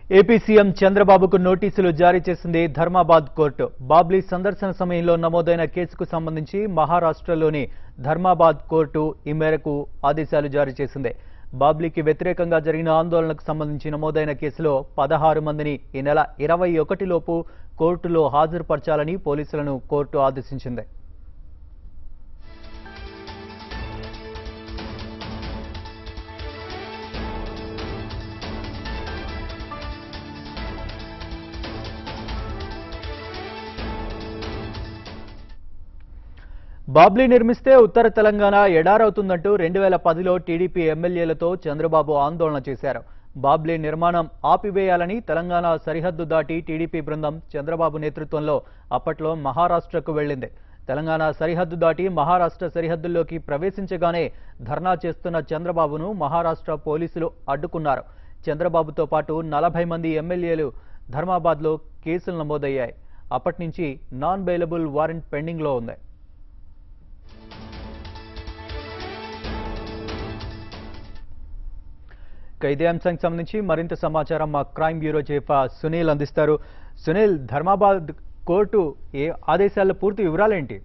AP CM చంద్రబాబుకు నోటీసులు జారీ చేసింది ధర్మాబాద్ కోర్టు బాబ్లీ సందర్శన సమయంలో నమోదైన కేసుకు సంబంధించి మహారాష్ట్రలోని ధర్మాబాద్ కోర్టు ఈ మేరకు ఆదేశాలు జారీ చేసింది బాబ్లీకి వ్యతిరేకంగా జరిగిన ఆందోళనకు సంబంధించి నమోదైన కేసులో పదహారు మందిని ఈ నెల ఇరవై ఒకటిలోపు కోర్టులో హాజరుపరచాలని పోలీసులను కోర్టు ఆదేశించింది బాబ్లీ నిర్మిస్తే ఉత్తర తెలంగాణ ఎడారవుతుందంటూ రెండు వేల పదిలో టీడీపీ ఎమ్మెల్యేలతో చంద్రబాబు ఆందోళన చేశారు బాబ్లీ నిర్మాణం ఆపివేయాలని తెలంగాణ సరిహద్దు దాటి టీడీపీ బృందం చంద్రబాబు నేతృత్వంలో అప్పట్లో మహారాష్ట్రకు వెళ్ళింది తెలంగాణ సరిహద్దు దాటి మహారాష్ట్ర సరిహద్దుల్లోకి ప్రవేశించగానే ధర్నా చేస్తున్న చంద్రబాబును మహారాష్ట్ర పోలీసులు అడ్డుకున్నారు చంద్రబాబుతో పాటు నలభై మంది ఎమ్మెల్యేలు ధర్మాబాద్లో కేసులు నమోదయ్యాయి అప్పటి నుంచి నాన్ బెయిలబుల్ వారెంట్ పెండింగ్లో ఉంది ఇక ఇదే అంశానికి సంబంధించి మరింత సమాచారం మా క్రైమ్ బ్యూరో చీఫ్ సునీల్ అందిస్తారు సునీల్ ధర్మాబాద్ కోర్టు ఏ ఆదేశాల పూర్తి వివరాలేంటి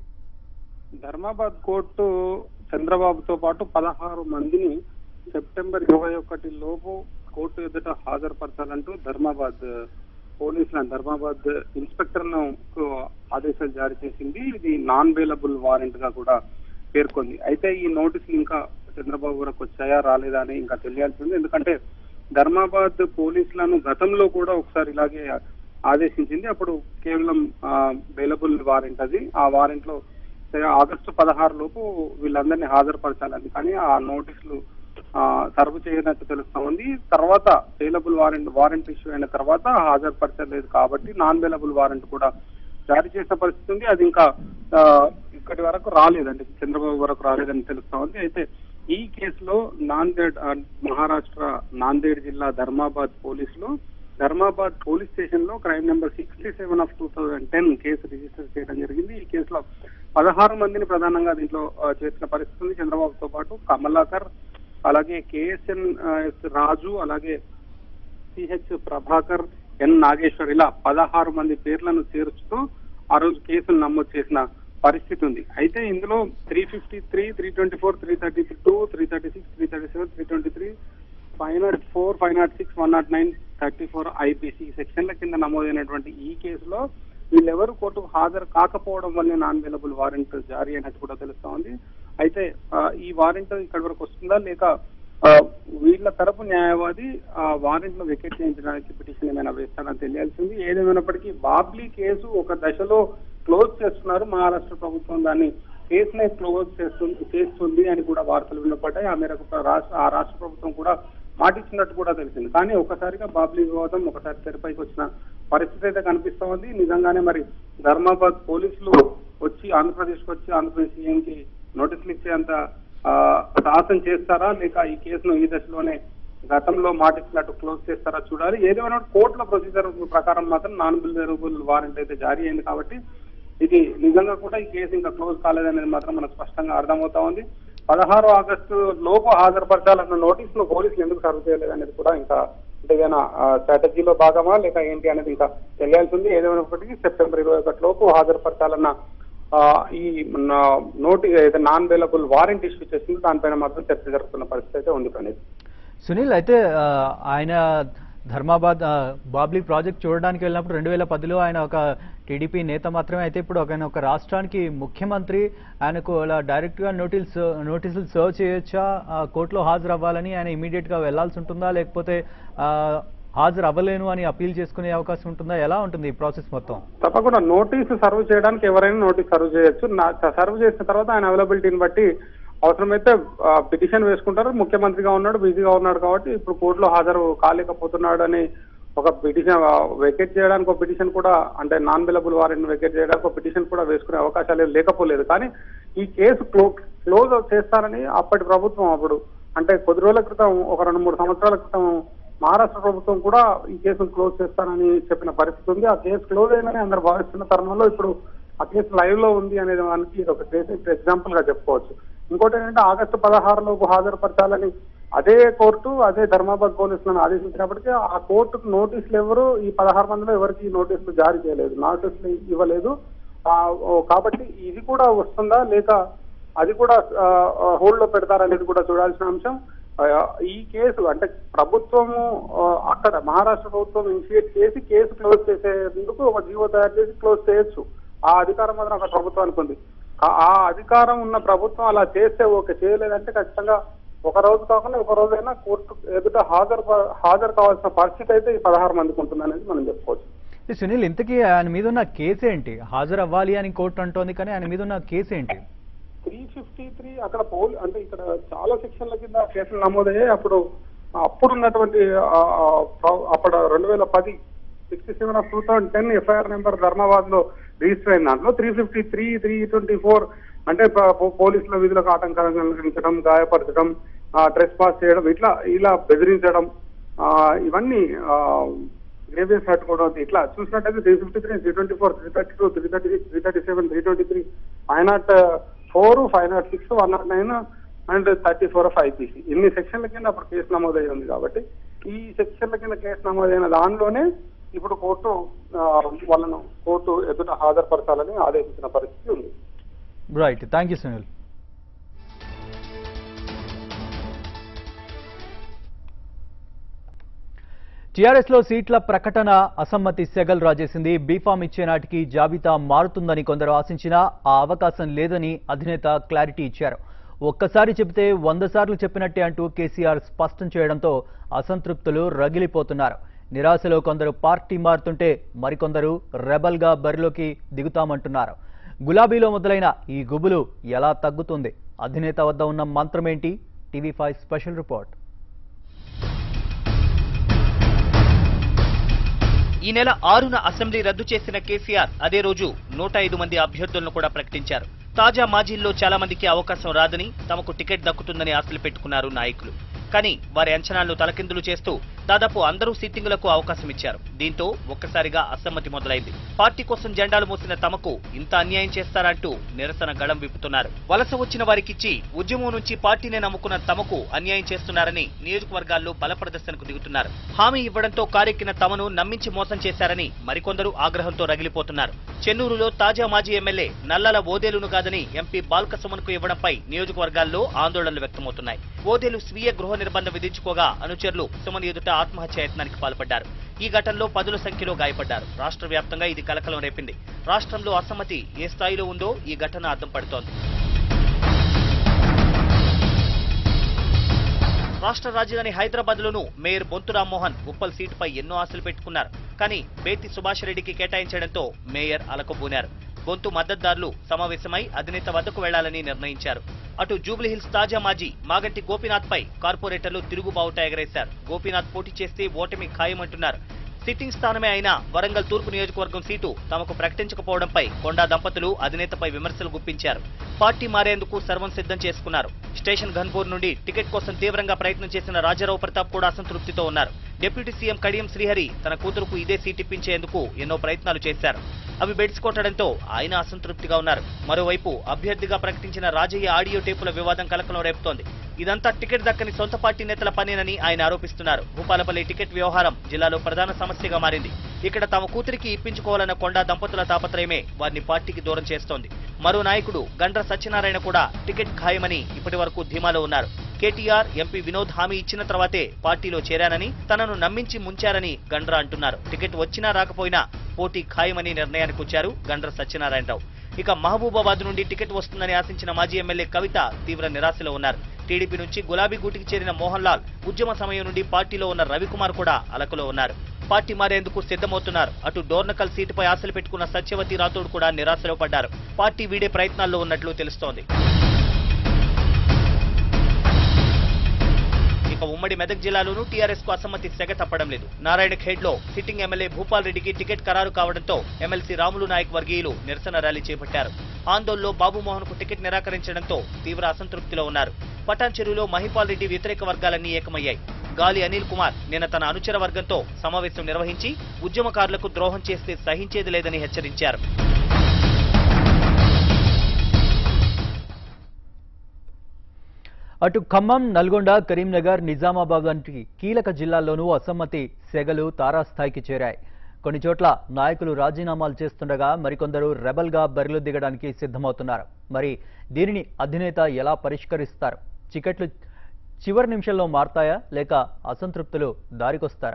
ధర్మాబాద్ కోర్టు చంద్రబాబుతో పాటు పదహారు మందిని సెప్టెంబర్ ఇరవై ఒకటి లోపు కోర్టు ఎదుట హాజరుపరచాలంటూ ధర్మాబాద్ పోలీసులను ధర్మాబాద్ ఇన్స్పెక్టర్లను ఆదేశాలు జారీ చేసింది ఇది నాన్ బెయిలబుల్ వారెంట్ గా కూడా పేర్కొంది అయితే ఈ నోటీసులు ఇంకా చంద్రబాబు వరకు వచ్చాయా రాలేదా అని ఇంకా తెలియాల్సి ఉంది ఎందుకంటే ధర్మాబాద్ పోలీసులను గతంలో కూడా ఒకసారి ఇలాగే ఆదేశించింది అప్పుడు కేవలం బెయిలబుల్ వారెంట్ అది ఆ వారెంట్ లో సరే, ఆగస్టు పదహారు లోపు వీళ్ళందరినీ హాజరుపరచాలని కానీ ఆ నోటీసులు ఆ, సర్వ్ చేయనట్టు తెలుస్తా ఉంది తర్వాత బెయిలబుల్ వారెంట్ వారెంట్ ఇష్యూ అయిన తర్వాత హాజరుపరచలేదు కాబట్టి నాన్ బెయిలబుల్ వారెంట్ కూడా జారీ చేసిన పరిస్థితి ఉంది అది ఇంకా ఆ, ఇక్కడి వరకు రాలేదండి చంద్రబాబు వరకు రాలేదని తెలుస్తా ఉంది అయితే ఈ కేసులో నాందేడ్ ఆ, మహారాష్ట్ర నాందేడ్ జిల్లా ధర్మాబాద్ పోలీసులు ధర్మాబాద్ పోలీస్ స్టేషన్ లో crime number sixty seven of two thousand ten case register చేయడం జరిగింది ఈ కేసులో పదహారు మందిని ప్రధానంగా దీంట్లో ఆ, చేర్చిన పరిస్థితి ఉంది చంద్రబాబుతో పాటు కమలాకర్ అలాగే కేఎస్ఎన్ రాజు అలాగే సిహెచ్ ప్రభాకర్ ఎన్ నాగేశ్వర్ ఇలా పదహారు మంది పేర్లను చేర్చుతూ ఆ రోజు కేసులు నమోదు చేసిన పరిస్థితి ఉంది అయితే ఇందులో three fifty three three twenty four three thirty two three thirty six three thirty seven three twenty three five nought four five nought six one nought nine thirty four IPC సెక్షన్ల కింద నమోదైనటువంటి ఈ కేసులో వీళ్ళెవరు కోర్టుకు హాజరు కాకపోవడం వల్లే నాన్ అవైలబుల్ వారెంట్ జారీ అయినట్టు కూడా తెలుస్తా ఉంది అయితే ఆ, ఈ వారెంట్ ఇక్కడి వరకు వస్తుందా లేక ఆ, వీళ్ళ తరపు న్యాయవాది ఆ వారెంట్ ను వెకేట్ చేయించడానికి పిటిషన్ ఏమైనా వేస్తారని తెలియాల్సింది ఏదేమైనప్పటికీ బాబ్లీ కేసు ఒక దశలో క్లోజ్ చేస్తున్నారు మహారాష్ట్ర ప్రభుత్వం దాన్ని కేసునే క్లోజ్ చేస్తుంది చేస్తుంది అని కూడా వార్తలు వినపడ్డాయి ఆ మేరకు ప్ర- రాష్ట్ర ఆ రాష్ట్ర ప్రభుత్వం కూడా మాటిచ్చినట్టు కూడా తెలిసింది కానీ ఒకసారిగా బాబ్లీ వివాదం ఒకసారి తెరపైకి వచ్చిన పరిస్థితి అయితే కనిపిస్తా ఉంది నిజంగానే మరి ధర్మాబాద్ పోలీసులు వచ్చి ఆంధ్రప్రదేశ్ వచ్చి ఆంధ్రప్రదేశ్ సీఎం కి నోటీసులు ఇచ్చేంత ఆ, సాహసం చేస్తారా లేక ఈ కేసును ఈ దశలోనే గతంలో మాటిచ్చినట్టు క్లోజ్ చేస్తారా చూడాలి ఏదేమైనా కోర్టుల ప్రొసీజర్ ప్రకారం మాత్రం నాన్ బిల్డరబుల్ వారెంట్ అయితే జారీ అయింది కాబట్టి ఇది నిజంగా కూడా ఈ కేసు ఇంకా క్లోజ్ కాలేదనేది మాత్రం మనకు స్పష్టంగా అర్థమవుతా ఉంది పదహారు ఆగస్టు లోపు హాజరుపరచాలన్న నోటీసులు పోలీసులు ఎందుకు సర్వ్ చేయలేదు అనేది కూడా ఇంకా అంటే ఏదైనా స్ట్రాటజీలో భాగమా లేక ఏంటి అనేది ఇంకా తెలియాల్సి ఉంది ఏదేమైనప్పటికీ సెప్టెంబర్ ఇరవై ఒకటి లోపు హాజరుపరచాలన్న ఆ, ఈ నా- నోటి ఏదైతే నాన్ అవైలబుల్ వారెంట్ ఇష్యూ చేసింది దానిపైన మాత్రం చర్చ జరుగుతున్న పరిస్థితి అయితే ఉంది ప్రణీత్ సునీల్ అయితే ఆ, ఆయన ధర్మాబాద్ ఆ, బాబ్లీ ప్రాజెక్ట్ చూడడానికి వెళ్ళినప్పుడు రెండు వేల పదిలో ఆయన ఒక టీడీపీ నేత మాత్రమే అయితే ఇప్పుడు ఆయన ఒక రాష్ట్రానికి ముఖ్యమంత్రి ఆయనకు అలా డైరెక్ట్ గా నోటీస్ నోటీసులు సర్వ్ చేయొచ్చా ఆ, కోర్టులో హాజరు అవ్వాలని ఆయన ఇమీడియట్ గా వెళ్లాల్సి ఉంటుందా లేకపోతే ఆ, హాజరు అవ్వలేను అని అప్పీల్ చేసుకునే అవకాశం ఉంటుందా ఎలా ఉంటుంది ఈ ప్రాసెస్ మొత్తం తప్పకుండా నోటీసు సర్వ్ చేయడానికి ఎవరైనా నోటీస్ సర్వ్ చేయొచ్చు నా- సర్వ్ చేసిన తర్వాత ఆయన అవైలబిలిటీని బట్టి అవసరమైతే పిటిషన్ వేసుకుంటారు ముఖ్యమంత్రిగా ఉన్నాడు బిజీగా ఉన్నాడు కాబట్టి ఇప్పుడు కోర్టులో హాజరు కాలేకపోతున్నాడు అని ఒక పిటిషన్ వెకేట్ చేయడానికి ఒక పిటిషన్ కూడా అంటే నాన్ బిలబుల్ వారెంట్ వెకేట్ చేయడానికి ఒక పిటిషన్ కూడా వేసుకునే అవకాశాలు ఏం లేకపోలేదు కానీ ఈ కేసు క్లో క్లోజ్ చేస్తారని అప్పటి ప్రభుత్వం అప్పుడు అంటే కొద్ది రోజుల క్రితం ఒక రెండు మూడు సంవత్సరాల క్రితం మహారాష్ట్ర ప్రభుత్వం కూడా ఈ కేసును క్లోజ్ చేస్తానని చెప్పిన పరిస్థితి ఉంది ఆ కేసు క్లోజ్ అయిందని అందరు భావిస్తున్న తరుణంలో ఇప్పుడు ఆ కేసు లైవ్ లో ఉంది అనేది మనకి ఇది ఒక కేసు ఎగ్జాంపుల్ గా చెప్పుకోవచ్చు ఇంకోటి ఏంటంటే ఆగస్టు పదహారు లోపు హాజరుపరచాలని అదే కోర్టు అదే ధర్మాబాద్ పోలీసులను ఆదేశించినప్పటికీ ఆ కోర్టుకు నోటీసులు ఎవరు ఈ పదహారు మందిలో ఎవరికి ఈ నోటీసులు జారీ చేయలేదు నోటీసులు ఇవ్వలేదు ఆ, ఓ, కాబట్టి ఇది కూడా వస్తుందా లేక అది కూడా హోల్డ్ లో పెడతారనేది కూడా చూడాల్సిన అంశం ఆ, ఈ కేసు అంటే ప్రభుత్వము ఆ, అక్కడ మహారాష్ట్ర ప్రభుత్వం ఇనిషియేట్ చేసి కేసు క్లోజ్ చేసేందుకు ఒక జీవో తయారు చేసి క్లోజ్ చేయొచ్చు ఆ అధికారం మాత్రం అక్కడ ప్రభుత్వానికి ఉంది ఆ- ఆ అధికారం ఉన్న ప్రభుత్వం అలా చేస్తే ఓకే చేయలేదంటే ఖచ్చితంగా ఒక రోజు కాకుండా ఒక రోజైనా కోర్టు ఎదుట హాజరు ప- హాజరు కావాల్సిన పరిస్థితి అయితే ఈ పదహారు మందికి ఉంటుంది అనేది మనం చెప్పుకోవచ్చు ఈ సునీల్ ఇంతకీ ఆయన మీద ఉన్న కేసు ఏంటి హాజరు అవ్వాలి అని కోర్టు అంటోంది కానీ ఆయన మీద ఉన్న కేసు ఏంటి త్రీ ఫిఫ్టీ త్రీ అక్కడ పోల్ అంటే ఇక్కడ చాలా సెక్షన్ల కింద కేసులు నమోదయ్యాయి అప్పుడు అప్పుడు ఉన్నటువంటి ఆ, ఆ, ప్ర- అప్పుడు రెండు వేల పది sixty seven of two thousand ten FIR number Dharmabad లో రిజిస్టర్ అయిన దాంట్లో three fifty three three twenty four అంటే ప- పో- పోలీసుల విధులకు ఆటంకం కలిగించడం గాయపరచడం ట్రెస్ పాస్ చేయడం ఇట్లా ఇలా బెదిరించడం ఆ, ఇవన్నీ గ్రేవియస్ పెట్టుకోవడం ఇట్లా చూసినట్టయితే three fifty three three twenty four three thirty two three thirty six three thirty seven three twenty three five nought four five nought six one nought nine and thirty four of IPC ఇన్ని సెక్షన్ల కింద అప్పుడు case నమోదై ఉంది కాబట్టి ఈ సెక్షన్ల కింద case నమోదైన దానిలోనే ఇప్పుడు కోర్టు ఆ, వాళ్ళను కోర్టు ఎదుట హాజరుపరచాలని ఆదేశించిన పరిస్థితి ఉంది right thank you Sunil TRS లో సీట్ల ప్రకటన అసమ్మతి సెగల్ రాజేసింది బీఫామ్ ఇచ్చే నాటికి జాబితా మారుతుందని కొందరు ఆశించినా ఆ అవకాశం లేదని అధినేత క్లారిటీ ఇచ్చారు ఒక్కసారి చెబితే వంద సార్లు చెప్పినట్టే అంటూ కేసీఆర్ స్పష్టం చేయడంతో అసంతృప్తులు రగిలిపోతున్నారు నిరాశలో కొందరు పార్టీ మారుతుంటే మరికొందరు రెబల్గా బరిలోకి దిగుతామంటున్నారు గులాబీలో మొదలైన ఈ గుబులు ఎలా తగ్గుతుంది అధినేత వద్ద ఉన్న మంత్రమేంటి టీవీ ఫైవ్ స్పెషల్ రిపోర్ట్ ఈ నెల ఆరున అసెంబ్లీ రద్దు చేసిన కేసీఆర్ అదే రోజు నూట ఐదు మంది అభ్యర్థులను కూడా ప్రకటించారు తాజా మాజీల్లో చాలా మందికి అవకాశం రాదని తమకు టికెట్ దక్కుతుందని ఆశలు పెట్టుకున్నారు నాయకులు కానీ వారి అంచనాలను తలకిందులు చేస్తూ దాదాపు అందరూ సిట్టింగులకు అవకాశం ఇచ్చారు దీంతో ఒక్కసారిగా అసమ్మతి మొదలైంది పార్టీ కోసం జెండాలు మోసిన తమకు ఇంత అన్యాయం చేస్తారంటూ నిరసన గళం విప్పుతున్నారు వలస వచ్చిన వారికిచ్చి ఉద్యమం నుంచి పార్టీనే నమ్ముకున్న తమకు అన్యాయం చేస్తున్నారని నియోజకవర్గాల్లో బల ప్రదర్శనకు దిగుతున్నారు హామీ ఇవ్వడంతో కారెక్కిన తమను నమ్మించి మోసం చేశారని మరికొందరు ఆగ్రహంతో రగిలిపోతున్నారు చెన్నూరులో తాజా మాజీ ఎమ్మెల్యే నల్లల ఓదేలును కాదని ఎంపీ బాల్క సుమన్కు ఇవ్వడంపై నియోజకవర్గాల్లో ఆందోళనలు వ్యక్తమవుతున్నాయి ఓదేలు స్వీయ గృహ నిర్బంధం విధించుకోగా అనుచరులు సుమన్ ఎదుట ఆత్మహత్య యత్నానికి పాల్పడ్డారు ఈ ఘటనలో పదుల సంఖ్యలో గాయపడ్డారు రాష్ట్ర వ్యాప్తంగా ఇది కలకలం రేపింది రాష్ట్రంలో అసమ్మతి ఏ స్థాయిలో ఉందో ఈ ఘటన అర్థం పడుతోంది రాష్ట్ర రాజధాని హైదరాబాద్ లోను మేయర్ బొంతు రామ్మోహన్ ఉప్పల్ సీటుపై ఎన్నో ఆశలు పెట్టుకున్నారు కానీ బేతి సుభాష్ రెడ్డికి కేటాయించడంతో మేయర్ అలకబూనారు బొంతు మద్దతుదారులు సమావేశమై అధినేత వద్దకు వెళ్లాలని నిర్ణయించారు అటు జూబ్లీహిల్స్ తాజా మాజీ మాగంటి గోపీనాథ్ పై కార్పొరేటర్లు తిరుగుబావుట ఎగరేశారు గోపీనాథ్ పోటీ చేస్తే ఓటమి ఖాయమంటున్నారు సిట్టింగ్ స్థానమే అయినా వరంగల్ తూర్పు నియోజకవర్గం సీటు తమకు ప్రకటించకపోవడంపై కొండా దంపతులు అధినేతపై విమర్శలు గుప్పించారు పార్టీ మారేందుకు సర్వం సిద్ధం చేసుకున్నారు స్టేషన్ ఘన్పూర్ నుండి టికెట్ కోసం తీవ్రంగా ప్రయత్నం చేసిన రాజారావు ప్రతాప్ కూడా అసంతృప్తితో ఉన్నారు డిప్యూటీ సీఎం కడియం శ్రీహరి తన కూతురుకు ఇదే సీట్ ఇప్పించేందుకు ఎన్నో ప్రయత్నాలు చేశారు అవి బెడిసి కొట్టడంతో ఆయన అసంతృప్తిగా ఉన్నారు మరోవైపు అభ్యర్థిగా ప్రకటించిన రాజయ్య ఆడియో టేపుల వివాదం కలకలం రేపుతోంది ఇదంతా టికెట్ దక్కని సొంత పార్టీ నేతల పనేనని ఆయన ఆరోపిస్తున్నారు భూపాలపల్లి టికెట్ వ్యవహారం జిల్లాలో ప్రధాన సమస్యగా మారింది ఇక్కడ తమ కూతురికి ఇప్పించుకోవాలన్న కొండా దంపతుల తాపత్రయమే వారిని పార్టీకి దూరం చేస్తోంది మరో నాయకుడు గండ్ర సత్యనారాయణ కూడా టికెట్ ఖాయమని ఇప్పటి వరకు ధీమాలో ఉన్నారు కేటీఆర్ ఎంపీ వినోద్ హామీ ఇచ్చిన తర్వాతే పార్టీలో చేరానని తనను నమ్మించి ముంచారని గండ్ర అంటున్నారు టికెట్ వచ్చినా రాకపోయినా పోటీ ఖాయమని నిర్ణయానికి వచ్చారు గండ్ర సత్యనారాయణరావు ఇక మహబూబాబాద్ నుండి టికెట్ వస్తుందని ఆశించిన మాజీ ఎమ్మెల్యే కవిత తీవ్ర నిరాశలో ఉన్నారు టీడీపీ నుంచి గులాబీ గూటికి చేరిన మోహన్ లాల్ ఉద్యమ సమయం నుండి పార్టీలో ఉన్న రవికుమార్ కూడా అలకలో ఉన్నారు పార్టీ మారేందుకు సిద్ధమవుతున్నారు అటు డోర్నకల్ సీటుపై ఆశలు పెట్టుకున్న సత్యవతి రాథోడ్ కూడా నిరాశలో పడ్డారు పార్టీ వీడే ప్రయత్నాల్లో ఉన్నట్లు తెలుస్తోంది ఇక ఉమ్మడి మెదక్ జిల్లాలోనూ టీఆర్ఎస్ కు అసమ్మతి సెగ తప్పడం లేదు నారాయణ ఖేడ్ లో సిట్టింగ్ ఎమ్మెల్యే భూపాల్ రెడ్డికి టికెట్ ఖరారు కావడంతో ఎమ్మెల్సీ రాములు నాయక్ వర్గీయులు నిరసన ర్యాలీ చేపట్టారు ఆందోళనలో బాబుమోహన్ కు టికెట్ నిరాకరించడంతో తీవ్ర అసంతృప్తిలో ఉన్నారు పటాన్ చెరువులో మహిపాల్ రెడ్డి వ్యతిరేక వర్గాలన్నీ ఏకమయ్యాయి గాలి అనిల్ కుమార్ నిన్న తన అనుచర వర్గంతో సమావేశం నిర్వహించి ఉద్యమకారులకు ద్రోహం చేస్తే సహించేది లేదని హెచ్చరించారు అటు ఖమ్మం నల్గొండ కరీంనగర్ నిజామాబాద్ వంటి కీలక జిల్లాల్లోనూ అసమ్మతి సెగలు తారాస్థాయికి చేరాయి కొన్ని చోట్ల నాయకులు రాజీనామాలు చేస్తుండగా మరికొందరు రెబల్గా బరిలో దిగడానికి సిద్ధమవుతున్నారు మరి దీనిని అధినేత ఎలా పరిష్కరిస్తారు చికెట్లు చివరి నిమిషంలో మారతాయా లేక అసంతృప్తులు దారికొస్తారా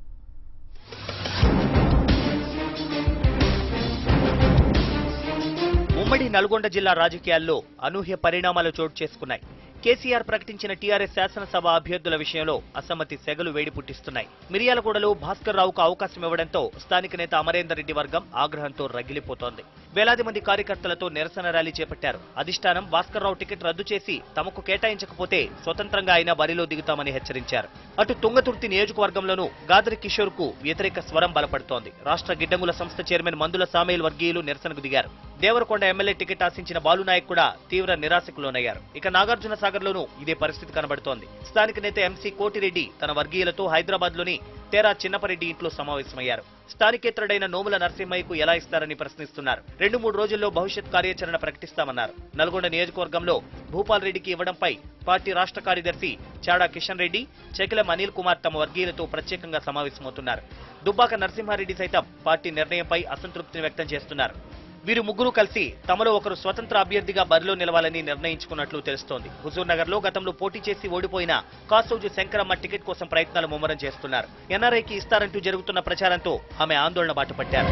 ఉమ్మడి నల్గొండ జిల్లా రాజకీయాల్లో అనూహ్య పరిణామాలు చోటు చేసుకున్నాయి కేసీఆర్ ప్రకటించిన టీఆర్ఎస్ శాసనసభ అభ్యర్థుల విషయంలో అసమ్మతి సెగలు వేడి పుట్టిస్తున్నాయి మిర్యాలగూడలో భాస్కర్ రావుకు అవకాశం ఇవ్వడంతో స్థానిక నేత అమరేందర్ రెడ్డి వర్గం ఆగ్రహంతో రగిలిపోతోంది వేలాది మంది కార్యకర్తలతో నిరసన ర్యాలీ చేపట్టారు అధిష్టానం భాస్కర్ రావు టికెట్ రద్దు చేసి తమకు కేటాయించకపోతే స్వతంత్రంగా అయినా బరిలో దిగుతామని హెచ్చరించారు అటు తుంగతుర్తి నియోజకవర్గంలోనూ గాదరి కిషోర్ కు వ్యతిరేక స్వరం బలపడుతోంది రాష్ట్ర గిడ్డంగుల సంస్థ చైర్మన్ మందుల సామేల్ వర్గీయులు నిరసనకు దిగారు దేవరకొండ ఎమ్మెల్యే టికెట్ ఆశించిన బాలునాయక్ కూడా తీవ్ర నిరాశకు లోనయ్యారు ఇక నాగార్జున సాగర్ లోనూ ఇదే పరిస్థితి కనబడుతోంది స్థానిక నేత ఎంసీ కోటిరెడ్డి తన వర్గీయులతో హైదరాబాద్ లోని తేరా చిన్నపరెడ్డి ఇంట్లో సమావేశమయ్యారు స్థానికేతరుడైన నోముల నరసింహయ్యకు ఎలా ఇస్తారని ప్రశ్నిస్తున్నారు రెండు మూడు రోజుల్లో భవిష్యత్ కార్యాచరణ ప్రకటిస్తామన్నారు నల్గొండ నియోజకవర్గంలో భూపాల్ రెడ్డికి ఇవ్వడంపై పార్టీ రాష్ట్ర కార్యదర్శి చాడా కిషన్ రెడ్డి చెకిలం అనిల్ కుమార్ తమ వర్గీయులతో ప్రత్యేకంగా సమావేశమవుతున్నారు దుబ్బాక నరసింహారెడ్డి సైతం పార్టీ నిర్ణయంపై అసంతృప్తిని వ్యక్తం చేస్తున్నారు వీరు ముగ్గురు కలిసి తమలో ఒకరు స్వతంత్ర అభ్యర్థిగా బరిలో నిలవాలని నిర్ణయించుకున్నట్లు తెలుస్తోంది హుజూర్ నగర్ లో గతంలో పోటీ చేసి ఓడిపోయిన కాసోజు శంకరమ్మ టికెట్ కోసం ప్రయత్నాలు ముమ్మరం చేస్తున్నారు ఎన్ఆర్ఐకి ఇస్తారంటూ జరుగుతున్న ప్రచారంతో ఆమె ఆందోళన బాటపట్టారు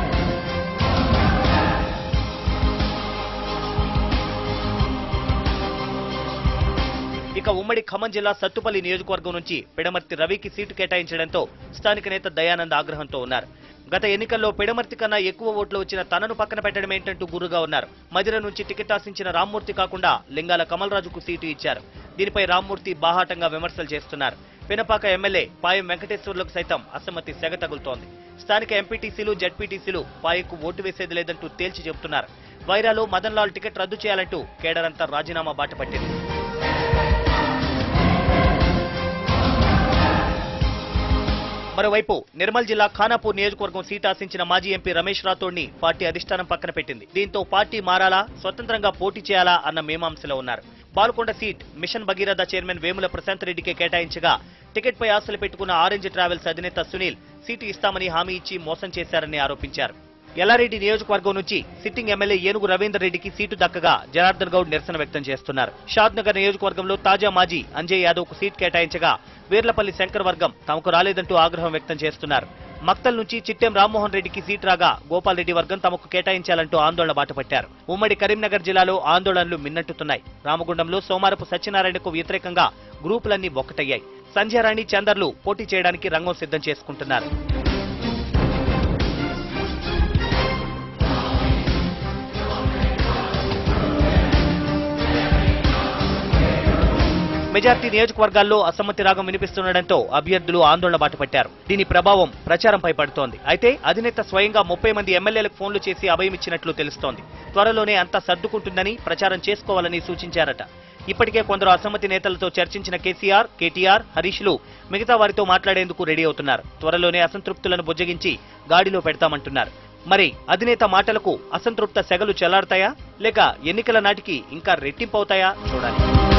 ఇక ఉమ్మడి ఖమ్మం జిల్లా సత్తుపల్లి నియోజకవర్గం నుంచి పిడమర్తి రవికి సీటు కేటాయించడంతో స్థానిక నేత దయానంద్ ఆగ్రహంతో ఉన్నారు గత ఎన్నికల్లో పిడమర్తి కన్నా ఎక్కువ ఓట్లు వచ్చిన తనను పక్కన పెట్టడం ఏంటంటూ గురుగా ఉన్నారు మధిర నుంచి టికెట్ ఆశించిన రామ్మూర్తి కాకుండా లింగాల కమలరాజుకు సీటు ఇచ్చారు దీనిపై రామ్మూర్తి బాహాటంగా విమర్శలు చేస్తున్నారు పినపాక ఎమ్మెల్యే పాయం వెంకటేశ్వర్లకు సైతం అసమ్మతి సెగ తగులుతోంది స్థానిక ఎంపీటీసీలు జడ్పీటీసీలు పాయకు ఓటు వేసేది లేదంటూ తేల్చి చెబుతున్నారు వైరాలో మదన్ లాల్ టికెట్ రద్దు చేయాలంటూ కేడరంతా రాజీనామా బాట పట్టింది మరోవైపు నిర్మల్ జిల్లా ఖానాపూర్ నియోజకవర్గం సీట్ ఆశించిన మాజీ ఎంపీ రమేష్ రాథోడ్ని పార్టీ అధిష్టానం పక్కన పెట్టింది దీంతో పార్టీ మారాలా స్వతంత్రంగా పోటీ చేయాలా అన్న మీమాంసలో ఉన్నారు Balkonda seat mission Bhagiratha chairman Vemula Prashanth రెడ్డికి కేటాయించగా టికెట్ పై ఆశలు పెట్టుకున్న ఆరెంజ్ ట్రావెల్స్ అధినేత సునీల్ సీటు ఇస్తామని హామీ ఇచ్చి మోసం చేశారని ఆరోపించారు ఎల్లారెడ్డి నియోజకవర్గం నుంచి సిట్టింగ్ ఎమ్మెల్యే ఏనుగు రవీందర్ రెడ్డికి సీటు దక్కగా జనార్దన్ గౌడ్ నిరసన వ్యక్తం చేస్తున్నారు షాద్ నగర్ నియోజకవర్గంలో తాజా మాజీ అంజయ్ యాదవ్ కు సీట్ కేటాయించగా వీర్లపల్లి శంకర్ వర్గం తమకు రాలేదంటూ ఆగ్రహం వ్యక్తం చేస్తున్నారు మక్తల్ నుంచి చిట్టెం రామ్మోహన్ రెడ్డికి సీట్ రాగా గోపాల్ రెడ్డి వర్గం తమకు కేటాయించాలంటూ ఆందోళన బాటపట్టారు ఉమ్మడి కరీంనగర్ జిల్లాలో ఆందోళనలు మిన్నట్టుతున్నాయి రామగుండంలో సోమారపు సత్యనారాయణకు వ్యతిరేకంగా గ్రూపులన్నీ ఒక్కటయ్యాయి సంధ్యారాణి చందర్లు పోటీ చేయడానికి రంగం సిద్ధం చేసుకుంటున్నారు మెజార్టీ నియోజకవర్గాల్లో అసమ్మతి రాగం వినిపిస్తుండటంతో అభ్యర్థులు ఆందోళన బాటపట్టారు దీని ప్రభావం ప్రచారంపై పడుతోంది అయితే అధినేత స్వయంగా ముప్పై మంది ఎమ్మెల్యేలకు ఫోన్లు చేసి అభయమిచ్చినట్లు తెలుస్తోంది త్వరలోనే అంతా సర్దుకుంటుందని ప్రచారం చేసుకోవాలని సూచించారట ఇప్పటికే కొందరు అసమ్మతి నేతలతో చర్చించిన కేసీఆర్ కేటీఆర్ హరీష్లు మిగతా వారితో మాట్లాడేందుకు రెడీ అవుతున్నారు త్వరలోనే అసంతృప్తులను బుజ్జగించి గాడిలో పెడతామంటున్నారు మరి అధినేత మాటలకు అసంతృప్త సెగలు చెల్లాడతాయా లేక ఎన్నికల నాటికి ఇంకా రెట్టింపవుతాయా చూడాలి